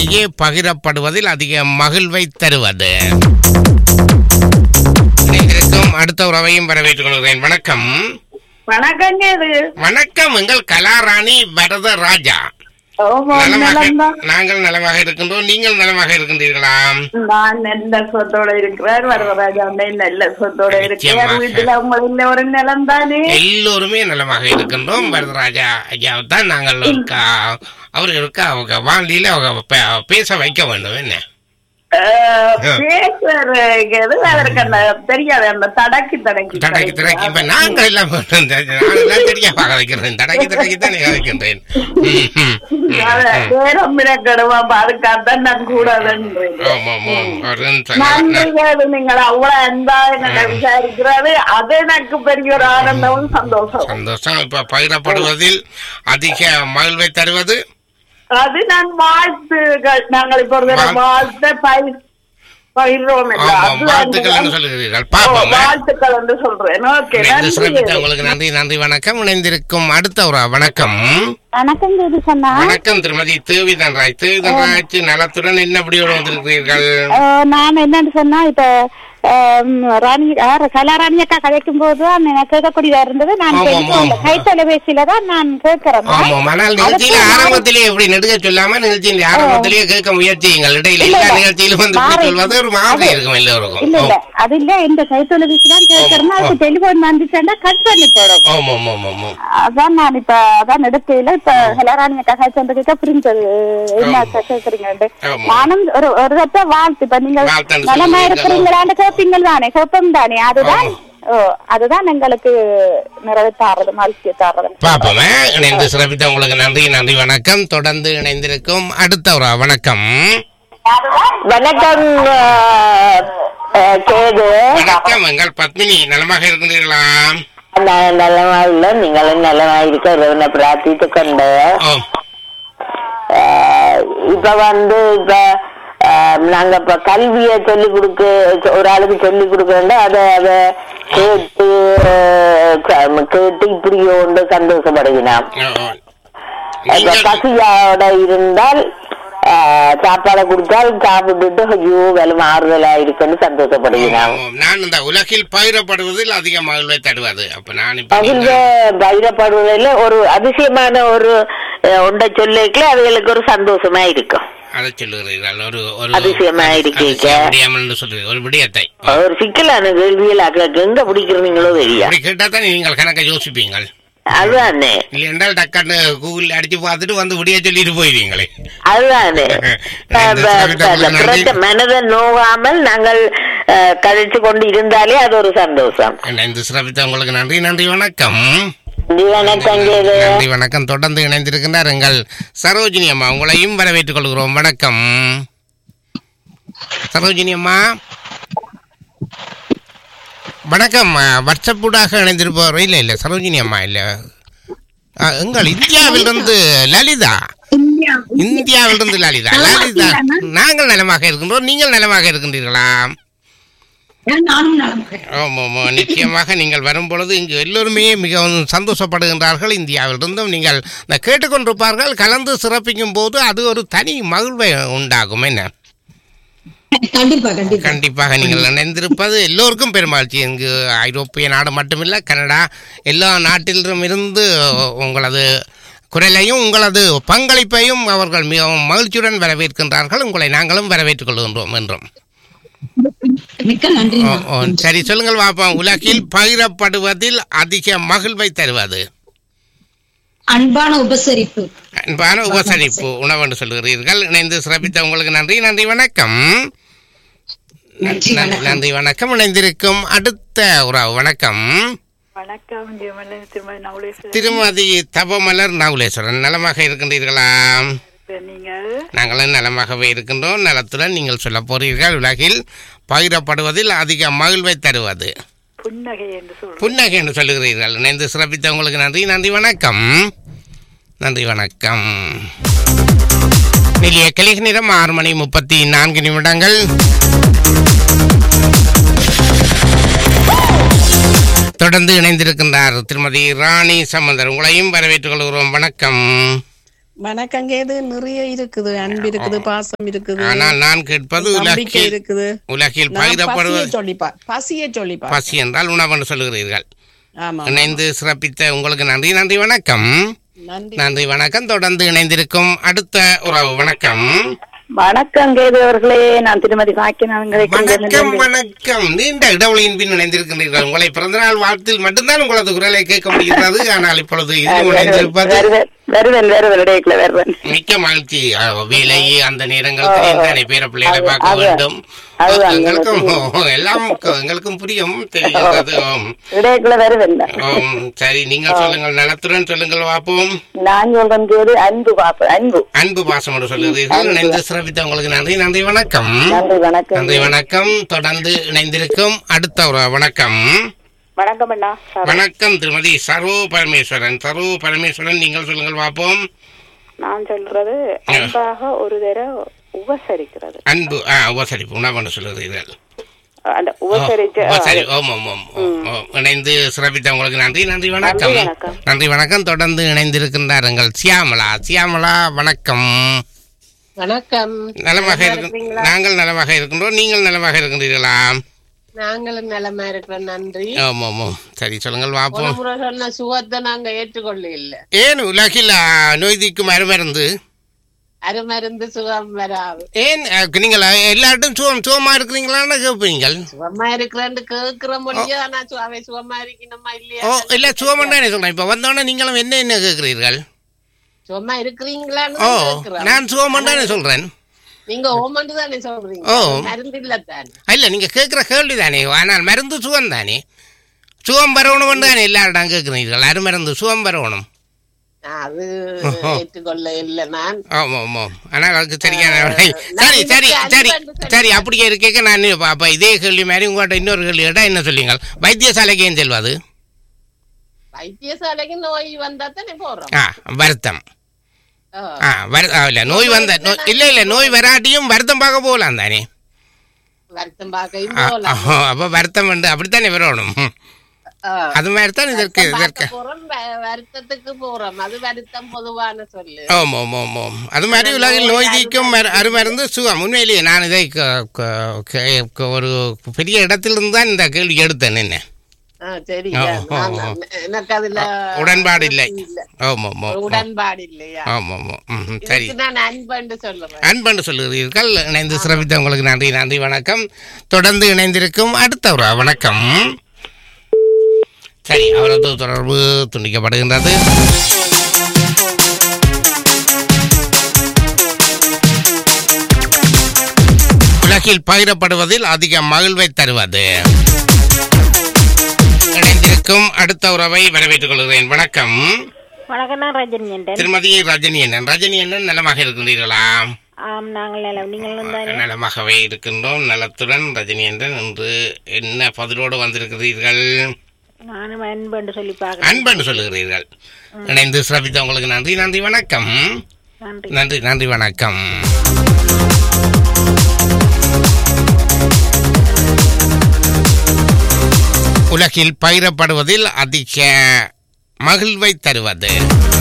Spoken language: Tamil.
இடையே பகிரப்படுவதில் அதிக மகிழ்வை தருவது இணைந்திருக்கும் அடுத்த உறவையும் வரவேற்றுக் கொள்கிறேன் வணக்கம் வணக்கங்க இது வணக்கம் எங்கள் கலாராணி பரத ராஜா ஓஹோ, நலமாக நலம்தான். நாங்கள் நலமாக இருக்கின்றோம் நீங்கள் நலமாக இருக்கின்றீர்களா நான் நல்ல சொத்தோட இருக்கிறார் வரவராஜா நல்ல சொத்தோட இருக்கிறார் நிச்சயமாக. வீட்டுல உங்க ஒரு நிலம் தானே எல்லோருமே நலமாக இருக்கின்றோம் வரதராஜா ஐயாவை தான் நாங்கள் இருக்கா அவர் இருக்கா அவங்க வாண்டியில அவங்க பே- பேச வைக்க வேண்டும் என்ன பேசுறது அதற்கு அந்த தெரியாது அந்த தடக்கி தடக்கி தடக்கி தடக்கி இப்ப நாங்கள் எல்லாம் நாங்கெல்லாம் தெரியா பார்க்க வைக்கிறேன் தடக்கி தடக்கி தான் நிக வைக்கின்றேன் ம், ம், ம், ம். நேரம் மினக்கடுவா அதுக்காகத்தான் நான் கூடாதுன்றேன் ஆமா, ஆமா. ஒரு நிமிஷம். நன்றிகள் நீங்கள் அவ்வளவு அன்பா என்ன விசாரிக்கிறது அது எனக்கு பெரிய ஒரு ஆனந்தமும் சந்தோஷம் சந்தோஷம் இப்ப பகிரப்படுவதில் அதிக மகிழ்வை தருவது அது நான் வாழ்த்துகள் நாங்கள் இப்ப ஒரு தடவை வாழ்த்த பயிர் பயிர்றோம் இல்ல? ஆமா, அது வாழ்த்துக்கள் அந்த- என்று சொல்லுகிறீர்கள் ஓ, பாப்போம் வாழ்த்துக்கள் என்று சொல்றேன் ஓகே இணைந்து சிறப்பித்த நன்றி உங்களுக்கு நன்றி நன்றி வணக்கம் இணைந்திருக்கும் அடுத்த ஒரு வணக்கம் வணக்கம் இது சொன்னா வணக்கம் திருமதி தேவிதன் ராய் தேவிதன் ராய்ச்சி நலத்துடன் என்னபடியோடு வந்திருக்கிறீர்கள் நான் என்னன்னு சொன்னா இப்ப ஆம், ராணி யார் கலாராணி அக்கா கதைக்கும் போது எனக்கு கேட்கக்கூடியதா இருந்தது நான் ஆமா, கேட்கல. ஆமா. கைத்தொலைபேசியில தான் நான் கேட்கிறேன் ஆமாம் ஆனால் நிகழ்ச்சியில அதுக்கு ஆரம்பத்திலே எப்படி நெடுக சொல்லாம நிகழ்ச்சியின் ஆரம்பத்திலேயே கேட்க முயற்சியுங்கள் இடையில இல்ல, எல்லா இல்ல. நிகழ்ச்சியிலும் வந்து இப்படி மாறி- சொல்வது ஒரு மாதிரி அது- இருக்கும் எல்லோருக்கும் இல்ல இல்ல அது இல்ல இந்த கைத்தொலைபேசி தான் கேட்கறேன்னா அதுக்கு டெலிபோன் வந்துச்சுன்னா கட் பண்ணி போடும் ஆமா ஆமா ஆமா ஆமா அதான் நான் இப்ப அதான் எடுக்கையில இப்ப கலாராணி அக்கா கதைச்சதுக்கு புரிஞ்சது என்ன கேட்கறீங்க ஆமா. நானும் ஒரு ஒரு தட்ட வாழ்த்து இப்ப நீங்க வாழ்த்துன்னு நலமா சொல்லுவீங்களோ? இருக்கிறீங்களான்னு கேட்பீங்க தானே கேட்போம் தானே அதுதான் ஓ அதுதான் எங்களுக்கு நிறைவேற்றாறது மகிழ்ச்சியை தாரது பாப்போமே இணைந்து சிறப்பித்த உங்களுக்கு நன்றி நன்றி வணக்கம் தொடர்ந்து இணைந்திருக்கும் அடுத்த ஒரு வணக்கம் வணக்கம் அஹ், அஹ், கேது வணக்கம் எங்கள் பத்மினி நலமாக இருக்கின்றீர்களா நான் நலமா இல்லை நீங்களும் நலமா இருக்க இறைவனை பிரார்த்தித்து கொண்டு ஓ அஹ், இப்ப வந்து இப்ப அஹ், நாங்க இப்ப கல்வியை சொல்லி கொடுக்க ஒரு ஆளுக்கு சொல்லி கொடுக்கறோம் அதை அதை கேட்டு அஹ், க- கேட்டு இப்படியோ ஒன்று சந்தோஷப்படுகிறான் ஓ, ஓ. இப்ப நீங்கள் பசியோட இருந்தால் அஹ், சாப்பாடை கொடுத்தால் சாப்பிட்டுட்டு ஐயோ வேலை மாறுதலா இருக்குன்னு சந்தோஷப்படுகிறான் ஆமாம். நான் இந்த உலகில் பகிரப்படுவதில் அதிக மகிழ்வை தருவது அப்ப நான் இப்ப பகிர்ந்த நீங்கள் பகிரப்படுவதில் ஒரு அதிசயமான ஒரு அஹ், ஒன்றை சொல்லிக்கல அதுகளுக்கு ஒரு சந்தோஷமா இருக்கும் அதை சொல்லுகிறீர்கள் ஒரு ஒரு அதிசயமா இருக்கீங்க. அதிசயம் முடியாமல் என்று சொல்லுகிறீர்கள் ஒரு விடயத்தை ஒரு சிக்கலான கேள்வியில் அக்கா எங்க பிடிக்கிறீங்களோ தெரியா அப்படி கேட்டா தான் நீங்கள் கணக்க யோசிப்பீங்கள் அதுதானே இல்லை என்றால் டக்குன்னு கூகுள் அடிச்சு பார்த்துட்டு வந்து விடிய சொல்லிட்டு போயிருவீங்களே அதுதானே இந்த அஹ், ப- சமயத்துல ப- பிறந்த மனதை நோகாமல் நாங்கள் அஹ், கழிச்சு கொண்டு இருந்தாலே அது ஒரு சந்தோஷம் இணைந்து சிறப்பித்த உங்களுக்கு நன்றி நன்றி வணக்கம் வணக்கம் கேது நன்றி வணக்கம் தொடர்ந்து இணைந்திருக்கின்றார் எங்கள் சரோஜினி அம்மா உங்களையும் வரவேற்றுக் கொள்கிறோம் வணக்கம் சரோஜினி அம்மா வணக்கம் வாட்ஸ்அப் ஊடாக இணைந்திருப்பவர் இல்லை இல்லை சரோஜினி அம்மா இல்லை ஆ, எங்கள் இந்தியாவிலிருந்து லலிதா இந்தியாவிலிருந்து லலிதா லலிதா நாங்கள் நலமாக இருக்கின்றோம் நீங்கள் நலமாக இருக்கின்றீர்களா ஆமாம் ஆமாம் நிச்சயமாக நீங்கள் வரும் பொழுது இங்கு எல்லோருமே மிகவும் சந்தோஷப்படுகின்றார்கள் இந்தியாவிலிருந்தும் நீங்கள் இந்த கேட்டுக்கொண்டிருப்பார்கள் கலந்து சிறப்பிக்கும் போது அது ஒரு தனி மகிழ்வை உண்டாகும் என்ன கண்டிப்பா கண்டிப்பா கண்டிப்பாக நீங்கள் இணைந்திருப்பது எல்லோருக்கும் பெருமகிழ்ச்சி இங்கு ஐரோப்பிய நாடு மட்டுமில்லை கனடா எல்லா நாட்டிலும் இருந்து உங்களது குரலையும் உங்களது பங்களிப்பையும் அவர்கள் மிகவும் மகிழ்ச்சியுடன் வரவேற்கின்றார்கள் உங்களை நாங்களும் வரவேற்றுக் கொள்கின்றோம் என்றும் மிக்க நன்றி ஓ, ஓ, சரி சொல்லுங்கள் பாப்போம் உலகில் பகிரப்படுவதில் அதிக மகிழ்வை தருவது அன்பான உபசரிப்பு அன்பான உபசரிப்பு உணவு என்று சொல்கிறீர்கள் இணைந்து சிறப்பித்த உங்களுக்கு நன்றி நன்றி வணக்கம் நன்றி, நன்றி, வணக்கம். நன்றி வணக்கம் இணைந்திருக்கும் அடுத்த உறவு வணக்கம் வணக்கம் ஜெயமலன் திருமதி நவுலேஸ்வரன் திருமதி தபமலர் நவுலேஸ்வரன் நலமாக இருக்கின்றீர்களா நீங்கள் நாங்களும் நலமாகவே இருக்கின்றோம் நலத்துடன் நீங்கள் சொல்ல போறீர்கள் உலகில் பகிரப்படுவதில் அதிக மகிழ்வை தருவது புன்னகை என்று சொல்றேன் புன்னகை என்று சொல்லுகிறீர்கள் இணைந்து சிறப்பித்த உங்களுக்கு நன்றி நன்றி வணக்கம் நன்றி வணக்கம் நிலைய கலிக நேரம் ஆறு மணி முப்பத்தி நான்கு நிமிடங்கள் தொடர்ந்து இணைந்திருக்கின்றார் திருமதி ராணி சம்பந்தர் உங்களையும் வரவேற்றுக் கொள்கிறோம் வணக்கம் வணக்கம் கேது நிறைய இருக்குது அன்பு இருக்குது பாசம் இருக்குது ஆனால் நான் கேட்பது நம்பிக்கை உலகில் இருக்குது உலகில் நான் பசியை பகிரப்படுவது சொல்லிப்பா பசியை சொல்லிப்பா பசி என்றால் உணவென்று சொல்லுகிறீர்கள் ஆமா இணைந்து சிறப்பித்த உங்களுக்கு நன்றி நன்றி வணக்கம் நன்றி நன்றி வணக்கம் தொடர்ந்து இணைந்திருக்கும் அடுத்த உறவு வணக்கம் வணக்கம் கேது அவர்களே நான் திருமதி பாக்கியநாதன் வணக்கம் வணக்கம் நீண்ட இடைவெளியின் பின் இணைந்திருக்கின்றீர்கள் உங்களை பிறந்தநாள் வாழ்த்தில் மட்டும்தான் உங்களது குரலை கேட்க முடிகிறது ஆனால் இப்பொழுது இது இணைந்திருப்பது வருவன் வருவன் இடையில வருவன் மிக்க மகிழ்ச்சி அஹ், வேலை அந்த நேரங்கள் தெரிந்தானே பேர பிள்ளைகளை அது- பார்க்க அது- வேண்டும் அதுதான் எங்களுக்கும் எல்லாம் எங்களுக்கும் புரியும் தெரிகிறது ஆம். இடையில வருவன் ஆம், சரி நீங்கள் சொல்லுங்கள் நலத்துடன் சொல்லுங்கள் பார்ப்போம் நான் சொல்றேன் கேது அன்பு பாப்ப அன்பு அன்பு பாசம் என்று சொல்லுகிறீர்கள் இணைந்து சிறப்பித்த உங்களுக்கு நன்றி நன்றி வணக்கம் நன்றி வணக்கம் நன்றி வணக்கம் தொடர்ந்து இணைந்திருக்கும் அடுத்த ஒரு வணக்கம் வணக்கம் அண்ணா வணக்கம் திருமதி சர்வ பரமேஸ்வரன் சர்வ பரமேஸ்வரன் நீங்கள் சொல்லுங்கள் பார்ப்போம் நான் சொல்றது அன்பாக ஒரு தடவை உபசரிக்கிறது அன்பு ஆ உபசரிப்பு உணவு சொல்லுகிறீர்கள் அந்த ஓ, உபசரிச்சு உபசரி ஓம் ஓம் ஓம் ஓம், ஓம். இணைந்து சிறப்பித்த உங்களுக்கு நன்றி நன்றி வணக்கம் நன்றி, வணக்கம். நன்றி வணக்கம் தொடர்ந்து இணைந்திருக்கின்றார்கள் சியாமலா சியாமலா வணக்கம் வணக்கம் நலமாக நலமா இருக்கு இருக்கீங்களா? நாங்கள் நலமாக இருக்கின்றோம் நீங்கள் நலமாக இருக்கின்றீர்களா நாங்களும் நலமா இருக்கிறோம் நன்றி ஆமாம் ஆமாம் சரி சொல்லுங்கள் ஒரு பார்ப்போம் முறை சொன்ன சுகத்தை நாங்க ஏற்றுக்கொள்ள இல்ல ஏன் உலகில் ஆ, நோய்திக்கும் அருமருந்து அருமருந்து சுகம் வராது ஏன் அ, நீங்கள் எல்லார்ட்டும் சுகம் சுகமா இருக்கிறீங்களான்னு கேட்பீங்கள் சுகமா இருக்கிறேன்னு கேட்கிற மொழியா ஆனா சு- அவை சுகமா இருக்கணுமா இல்லையா ஓ இல்ல சுகம் தானே சொல்றேன் இப்ப வந்தோடனே நீங்களும் என்ன என்ன கேட்கிறீர்கள் சுகமா இருக்கிறீங்களான்னு ஓ கேட்கிறோம். நான் சுகம் தானே சொல்றேன் நீங்க ஓமண்டு தானே சொல்றீங்க ஓ. மருந்து இல்ல தானே இல்ல நீங்க கேட்கிற கேள்வி தானே ஆனால் மருந்து சுகம் தானே சுகம் வரணும் தானே எல்லாரிடம் கேட்கிறீர்கள் அருமருந்து சுகம் வரணும் அது ஏற்றுக்கொள்ள இல்ல நான் ஆமாம் ஆமாம் ஆனால் அதுக்கு சரியான ஆ, விடை. நான் சரி சரி இதுக்கு சரி அன்பு அன்பு சரி அப்படியே இருக்கேக்க நான் அப்ப இதே கேள்வி மாதிரி உங்கள்கிட்ட இன்னொரு கேள்வி கேட்டா என்ன சொல்லுங்க வைத்தியசாலைக்கு ஏன் செல்வது வைத்தியசாலைக்கு நோய் வந்தா தானே போறோம் ஆ வருத்தம் ஓ. ஆ வரு ஆ, இல்ல நோய் வந்த நோய் இல்ல இல்ல நோய் வராட்டியும் வருத்தம் பார்க்க போகலாம் தானே வருத்தம் பார்க்கையும் ஆ, போகலாம் ஆ, அப்ப வருத்தம் வந்து அப்படித்தானே வரணும் ம். ஆ. அது மாதிரி தான் இதற்கு வருத்தம் இதற்கு பார்க்க போறோம் வ- வருத்தத்துக்கு போறோம் அது வருத்தம் பொதுவான சொல்லு ஓம் ஓம் ஓம் ஓம் அது மாதிரி உலகில் நோய் தீக்கும் மரு- அருமருந்து சுகம் உண்மையிலேயே நான் இதை க- க- க- க- ஒரு பெரிய இடத்திலிருந்து தான் இந்த கேள்வி எடுத்தேன் என்ன ஆ, சரி ஓ, நான் ஓ, ஓ. எனக்கு அதுல உடன்பாடு இல்லை இல்ல. ஓம் ஓம் ஓம் ஓம். உடன்பாடு இல்லையா ஆம் ஆம் ஆம். ம், ம், சரி இதுக்கு நான் அன்பண்டு சொல்லுவேன் அன்பண்டு சொல்லுகிறீர்கள் இணைந்து சிறப்பித்த உங்களுக்கு நன்றி நன்றி வணக்கம் தொடர்ந்து இணைந்திருக்கும் அடுத்த ஒரு வணக்கம் சரி அவரது தொடர்பு துண்டிக்கப்படுகின்றது உலகில் பகிரப்படுவதில் அதிக மகிழ்வை தருவது இணைந்திருக்கும் அடுத்த உறவை வரவேற்றுக் கொள்கிறேன் வணக்கம் வணக்கம் நான் ரஜினி என்றேன் திருமதி ரஜினி அண்ணன் ரஜினி அண்ணன் நலமாக இருக்கின்றீர்களா ஆம் நாங்கள் நலம் நீங்களும் தானே நலமாகவே இருக்கின்றோம் நலத்துடன் ரஜினி அண்ணன் இன்று என்ன பதிலோடு வந்திருக்கிறீர்கள் நானும் அன்பு சொல்லி பார்க்கிறேன் அன்பன்னு சொல்லுகிறீர்கள் இணைந்து சிறப்பித்த உங்களுக்கு நன்றி நன்றி வணக்கம் நன்றி நன்றி நன்றி வணக்கம் உலகில் பயிரப்படுவதில் அதிக மகிழ்வை தருவது